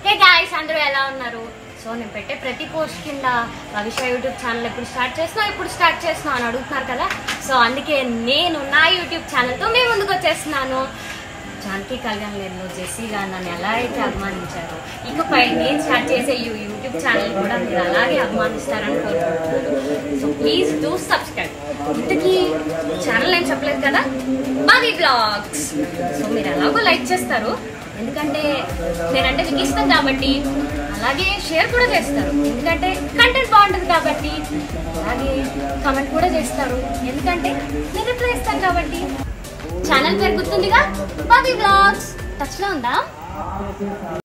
hey guys అందరూ ఎలా ఉన్నారు సో నేను పెట్టే ప్రతి పోస్ట్ కింద భవిష్య యూట్యూబ్ ఛానల్ ఎప్పుడు స్టార్ట్ చేసినా ఎప్పుడు స్టార్ట్ చేసినా అని అడుగుతున్నారు కదా సో అందుకే నేను నా యూట్యూబ్ ఛానల్తో మీ ముందుకు వచ్చేస్తున్నాను జానకి కళ్యాణ్ లేదు జెస్సీగా నన్ను ఎలా అయితే అభిమానించారో ఇకపై నేను స్టార్ట్ చేసే ఈ యూట్యూబ్ ఛానల్ కూడా మీరు అలాగే అభిమానిస్తారని కోరుకుంటున్నాను సో ప్లీజ్ డూ సబ్స్క్రైబ్ ఇంతకీ ఛానల్ ఏం చెప్పలేదు కదా మాది బ్లాగ్స్ సో మీరు ఎలాగో లైక్ చేస్తారు ఎందుకంటే నేనంటే మీకు ఇష్టం కాబట్టి అలాగే షేర్ కూడా చేస్తారు ఎందుకంటే కంటెంట్ బాగుంటుంది కాబట్టి అలాగే కామెంట్ కూడా చేస్తారు ఎందుకంటే నేను రిప్లై ఇస్తాను కాబట్టి ఛానల్ పేరు గుర్తుందిగా బాబీ బ్లాగ్స్ టచ్లో ఉందా